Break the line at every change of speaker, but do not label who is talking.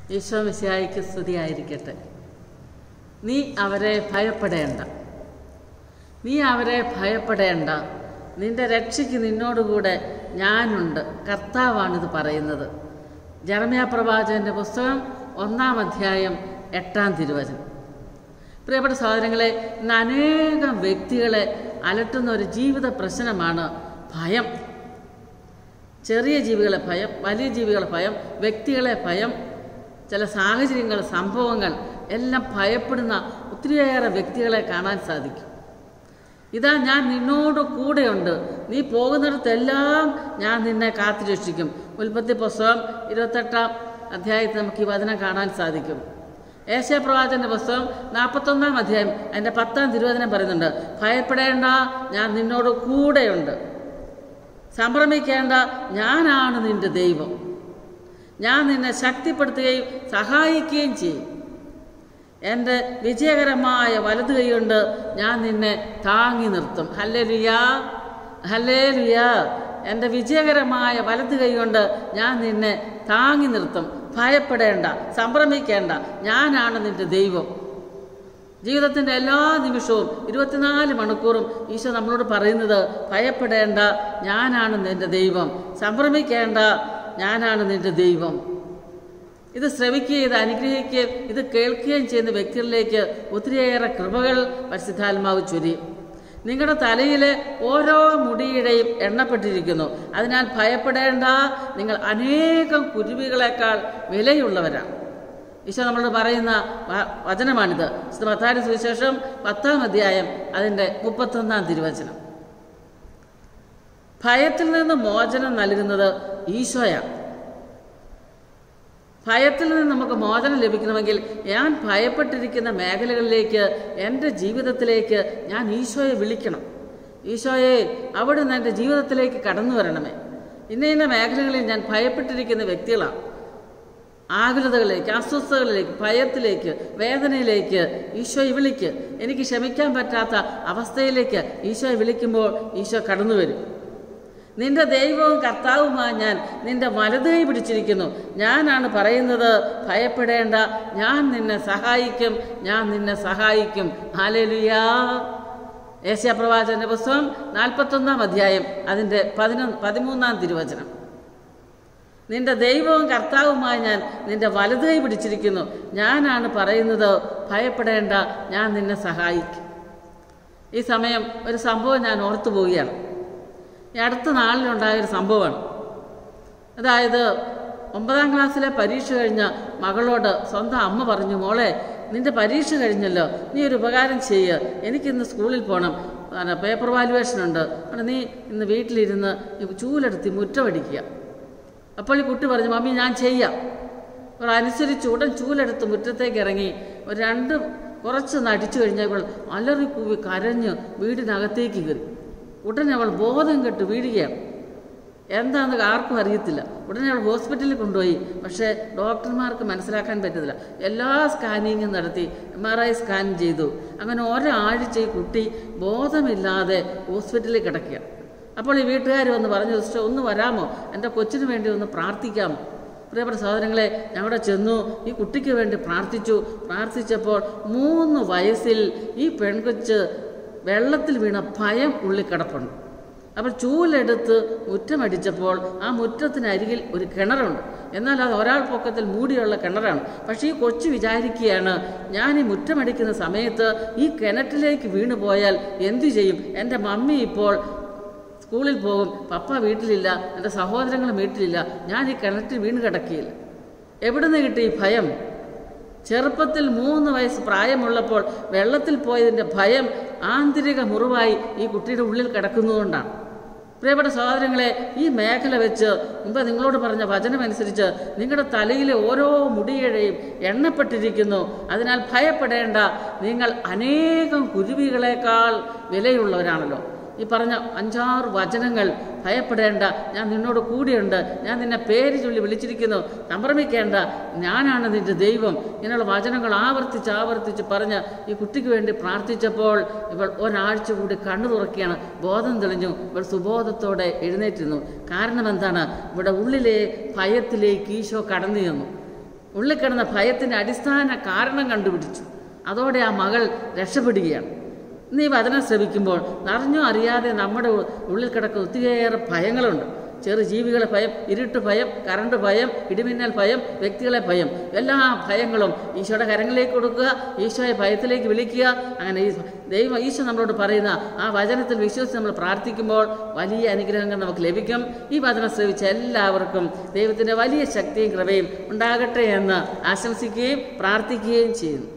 ഈശോ മിശിഹായിക്ക് സ്തുതിയായിരിക്കട്ടെ നീ അവരെ ഭയപ്പെടേണ്ട നീ അവരെ ഭയപ്പെടേണ്ട നിന്റെ രക്ഷയ്ക്ക് നിന്നോടുകൂടെ ഞാനുണ്ട് കർത്താവാണിത് പറയുന്നത് ജർമ്മിയ പ്രവാചകന്റെ പുസ്തകം ഒന്നാം അധ്യായം എട്ടാം തിരുവചനം പ്രിയപ്പെട്ട സഹോദരങ്ങളെ ഇന്ന് അനേകം വ്യക്തികളെ അലട്ടുന്ന ഒരു ജീവിത പ്രശ്നമാണ് ഭയം ചെറിയ ജീവികളെ ഭയം വലിയ ജീവികളെ ഭയം വ്യക്തികളെ ഭയം ചില സാഹചര്യങ്ങൾ സംഭവങ്ങൾ എല്ലാം ഭയപ്പെടുന്ന ഒത്തിരിയേറെ വ്യക്തികളെ കാണാൻ സാധിക്കും ഇതാ ഞാൻ നിന്നോട് കൂടെയുണ്ട് നീ പോകുന്നിടത്തെല്ലാം ഞാൻ നിന്നെ കാത്തുരക്ഷിക്കും ഉൽപ്പത്തി പുസ്തകം ഇരുപത്തെട്ടാം അധ്യായത്തിൽ നമുക്ക് ഈ വചനം കാണാൻ സാധിക്കും ഏഷ്യാപ്രവാചന്റെ പുസ്തകം നാൽപ്പത്തൊന്നാം അധ്യായം അതിൻ്റെ പത്താം തിരുവചനം പറയുന്നുണ്ട് ഭയപ്പെടേണ്ട ഞാൻ നിന്നോട് കൂടെയുണ്ട് സംഭ്രമിക്കേണ്ട ഞാനാണ് നിന്റെ ദൈവം ഞാൻ നിന്നെ ശക്തിപ്പെടുത്തുകയും സഹായിക്കുകയും ചെയ്യും എൻ്റെ വിജയകരമായ വലതു കൈകൊണ്ട് ഞാൻ നിന്നെ താങ്ങി നിർത്തും ഹല്ലേ ലുയാ ഹല്ലേ ലുയാ എൻ്റെ വിജയകരമായ വലതു കൈകൊണ്ട് ഞാൻ നിന്നെ താങ്ങി നിർത്തും ഭയപ്പെടേണ്ട സംഭ്രമിക്കേണ്ട ഞാനാണ് നിന്റെ ദൈവം ജീവിതത്തിൻ്റെ എല്ലാ നിമിഷവും ഇരുപത്തിനാല് മണിക്കൂറും ഈശോ നമ്മളോട് പറയുന്നത് ഭയപ്പെടേണ്ട ഞാനാണ് നിന്റെ ദൈവം സംഭ്രമിക്കേണ്ട ഞാനാണ് നിന്റെ ദൈവം ഇത് ശ്രവിക്കുകയും ഇത് അനുഗ്രഹിക്കുകയും ഇത് കേൾക്കുകയും ചെയ്യുന്ന വ്യക്തികളിലേക്ക് ഒത്തിരിയേറെ കൃപകൾ പരിശുദ്ധാത്മാവ് ചൊരിയും നിങ്ങളുടെ തലയിലെ ഓരോ മുടിയുടെയും എണ്ണപ്പെട്ടിരിക്കുന്നു അതിനാൽ ഭയപ്പെടേണ്ട നിങ്ങൾ അനേകം കുരുവികളെക്കാൾ വിലയുള്ളവരാണ് ഈശോ നമ്മളോട് പറയുന്ന വ- വചനമാണിത് വിശുദ്ധ മത്താരി സുവിശേഷം പത്താം അധ്യായം അതിൻ്റെ മുപ്പത്തൊന്നാം തിരുവചനം ഭയത്തിൽ നിന്ന് മോചനം നൽകുന്നത് ഈശോയാണ് ഭയത്തിൽ നിന്ന് നമുക്ക് മോചനം ലഭിക്കണമെങ്കിൽ ഞാൻ ഭയപ്പെട്ടിരിക്കുന്ന മേഖലകളിലേക്ക് എൻ്റെ ജീവിതത്തിലേക്ക് ഞാൻ ഈശോയെ വിളിക്കണം ഈശോയെ അവിടുന്ന് എൻ്റെ ജീവിതത്തിലേക്ക് കടന്നു വരണമേ ഇന്ന ഇന്ന മേഖലകളിൽ ഞാൻ ഭയപ്പെട്ടിരിക്കുന്ന വ്യക്തികളാണ് ആകുലതകളിലേക്ക് അസ്വസ്ഥതകളിലേക്ക് ഭയത്തിലേക്ക് വേദനയിലേക്ക് ഈശോയെ വിളിക്ക് എനിക്ക് ക്ഷമിക്കാൻ പറ്റാത്ത അവസ്ഥയിലേക്ക് ഈശോയെ വിളിക്കുമ്പോൾ ഈശോ കടന്നു വരും നിന്റെ ദൈവവും കർത്താവുമായി ഞാൻ നിന്റെ വലത് കൈ പിടിച്ചിരിക്കുന്നു ഞാനാണ് പറയുന്നത് ഭയപ്പെടേണ്ട ഞാൻ നിന്നെ സഹായിക്കും ഞാൻ നിന്നെ സഹായിക്കും ഹാലേലുയാ ഏഷ്യാപ്രവാചന്റെ പുസ്തകം നാൽപ്പത്തൊന്നാം അധ്യായം അതിൻ്റെ പതിനൊന്ന് പതിമൂന്നാം തിരുവചനം നിന്റെ ദൈവവും കർത്താവുമായി ഞാൻ നിന്റെ വലത് കൈ പിടിച്ചിരിക്കുന്നു ഞാനാണ് പറയുന്നത് ഭയപ്പെടേണ്ട ഞാൻ നിന്നെ സഹായിക്കും ഈ സമയം ഒരു സംഭവം ഞാൻ ഓർത്തു പോവുകയാണ് ഈ അടുത്ത നാളിലുണ്ടായൊരു സംഭവമാണ് അതായത് ഒമ്പതാം ക്ലാസ്സിലെ പരീക്ഷ കഴിഞ്ഞ മകളോട് സ്വന്തം അമ്മ പറഞ്ഞു മോളെ നിന്റെ പരീക്ഷ കഴിഞ്ഞല്ലോ നീ ഒരു ഉപകാരം ചെയ്യുക എനിക്കിന്ന് സ്കൂളിൽ പോകണം പിന്നെ പേപ്പർ വാലുവേഷൻ ഉണ്ട് അതുകൊണ്ട് നീ ഇന്ന് വീട്ടിലിരുന്ന് ഈ ചൂലെടുത്ത് ഈ മുറ്റമടിക്കുക അപ്പോൾ ഈ കുട്ടി പറഞ്ഞു മമ്മി ഞാൻ ചെയ്യാം അവർ അനുസരിച്ച് ഉടൻ ചൂലെടുത്ത് മുറ്റത്തേക്ക് ഇറങ്ങി ഒരു രണ്ട് കുറച്ചൊന്ന് അടിച്ചു കഴിഞ്ഞപ്പോൾ അലറി കൂവി കരഞ്ഞ് വീടിനകത്തേക്ക് കയറി ഉടനെ അവൾ ബോധം കെട്ട് വീഴുകയാണ് എന്താണെന്ന് ആർക്കും അറിയത്തില്ല ഉടനെ അവൾ ഹോസ്പിറ്റലിൽ കൊണ്ടുപോയി പക്ഷേ ഡോക്ടർമാർക്ക് മനസ്സിലാക്കാൻ പറ്റത്തില്ല എല്ലാ സ്കാനിങ്ങും നടത്തി എം ആർ ഐ സ്കാൻ ചെയ്തു അങ്ങനെ ഒരാഴ്ച ഈ കുട്ടി ബോധമില്ലാതെ ഹോസ്പിറ്റലിൽ കിടക്കുകയാണ് അപ്പോൾ ഈ വീട്ടുകാർ വന്ന് പറഞ്ഞു സിസ്റ്റർ ഒന്ന് വരാമോ എൻ്റെ കൊച്ചിന് വേണ്ടി ഒന്ന് പ്രാർത്ഥിക്കാമോ പ്രിയപ്പെട്ട സഹോദരങ്ങളെ ഞങ്ങളുടെ ചെന്നു ഈ കുട്ടിക്ക് വേണ്ടി പ്രാർത്ഥിച്ചു പ്രാർത്ഥിച്ചപ്പോൾ മൂന്ന് വയസ്സിൽ ഈ പെൺകൊച്ച് വെള്ളത്തിൽ വീണ ഭയം ഉള്ളിൽ കിടപ്പുണ്ട് അപ്പോൾ ചൂലെടുത്ത് മുറ്റമടിച്ചപ്പോൾ ആ മുറ്റത്തിനരികിൽ ഒരു കിണറുണ്ട് എന്നാൽ അത് ഒരാൾ പൊക്കത്തിൽ മൂടിയുള്ള കിണറാണ് പക്ഷേ ഈ കൊച്ചു വിചാരിക്കുകയാണ് ഞാൻ ഈ മുറ്റമടിക്കുന്ന സമയത്ത് ഈ കിണറ്റിലേക്ക് വീണു പോയാൽ എന്തു ചെയ്യും എൻ്റെ മമ്മി ഇപ്പോൾ സ്കൂളിൽ പോകും പപ്പ വീട്ടിലില്ല എൻ്റെ സഹോദരങ്ങളും വീട്ടിലില്ല ഞാൻ ഈ കിണറ്റിൽ വീണ് കിടക്കുകയില്ല എവിടുന്ന് കിട്ടി ഈ ഭയം ചെറുപ്പത്തിൽ മൂന്ന് വയസ്സ് പ്രായമുള്ളപ്പോൾ വെള്ളത്തിൽ പോയതിൻ്റെ ഭയം ആന്തരിക മുറിവായി ഈ കുട്ടിയുടെ ഉള്ളിൽ കിടക്കുന്നതുകൊണ്ടാണ് പ്രിയപ്പെട്ട സഹോദരങ്ങളെ ഈ മേഖല വെച്ച് മുമ്പ് നിങ്ങളോട് പറഞ്ഞ വചനമനുസരിച്ച് നിങ്ങളുടെ തലയിലെ ഓരോ മുടിയിഴയും എണ്ണപ്പെട്ടിരിക്കുന്നു അതിനാൽ ഭയപ്പെടേണ്ട നിങ്ങൾ അനേകം കുരുവികളെക്കാൾ വിലയുള്ളവരാണല്ലോ ഈ പറഞ്ഞ അഞ്ചാറ് വചനങ്ങൾ ഭയപ്പെടേണ്ട ഞാൻ നിന്നോട് കൂടിയുണ്ട് ഞാൻ നിന്നെ പേര് ചൊല്ലി വിളിച്ചിരിക്കുന്നു സംഭ്രമിക്കേണ്ട ഞാനാണ് നിന്റെ ദൈവം ഇങ്ങനെയുള്ള വചനങ്ങൾ ആവർത്തിച്ച് ആവർത്തിച്ച് പറഞ്ഞ് ഈ കുട്ടിക്ക് വേണ്ടി പ്രാർത്ഥിച്ചപ്പോൾ ഇവൾ ഒരാഴ്ച കൂടി കണ്ണു തുറക്കുകയാണ് ബോധം തെളിഞ്ഞു ഇവൾ സുബോധത്തോടെ എഴുന്നേറ്റിരുന്നു കാരണം എന്താണ് ഇവിടെ ഉള്ളിലെ ഭയത്തിലേക്ക് ഈശോ കടന്നു ചെന്നു ഉള്ളിൽ കിടന്ന ഭയത്തിൻ്റെ അടിസ്ഥാന കാരണം കണ്ടുപിടിച്ചു അതോടെ ആ മകൾ രക്ഷപ്പെടുകയാണ് ഇന്ന് ഈ വചനം ശ്രവിക്കുമ്പോൾ അറിഞ്ഞോ അറിയാതെ നമ്മുടെ ഉ- ഉള്ളിൽ കിടക്കുന്ന ഒത്തിരിയേറെ ഭയങ്ങളുണ്ട് ചെറു ജീവികളെ ഭയം ഇരുട്ട് ഭയം കറണ്ട് ഭയം ഇടിമിന്നൽ ഭയം വ്യക്തികളെ ഭയം എല്ലാ ഭയങ്ങളും ഈശോയുടെ കരങ്ങളിലേക്ക് കൊടുക്കുക ഈശോയെ ഭയത്തിലേക്ക് വിളിക്കുക അങ്ങനെ ഈ ദൈവം ഈശോ നമ്മളോട് പറയുന്ന ആ വചനത്തിൽ വിശ്വസിച്ച് നമ്മൾ പ്രാർത്ഥിക്കുമ്പോൾ വലിയ അനുഗ്രഹങ്ങൾ നമുക്ക് ലഭിക്കും ഈ വചനം ശ്രവിച്ച എല്ലാവർക്കും ദൈവത്തിൻ്റെ വലിയ ശക്തിയും കൃപയും ഉണ്ടാകട്ടെ എന്ന് ആശംസിക്കുകയും പ്രാർത്ഥിക്കുകയും ചെയ്യുന്നു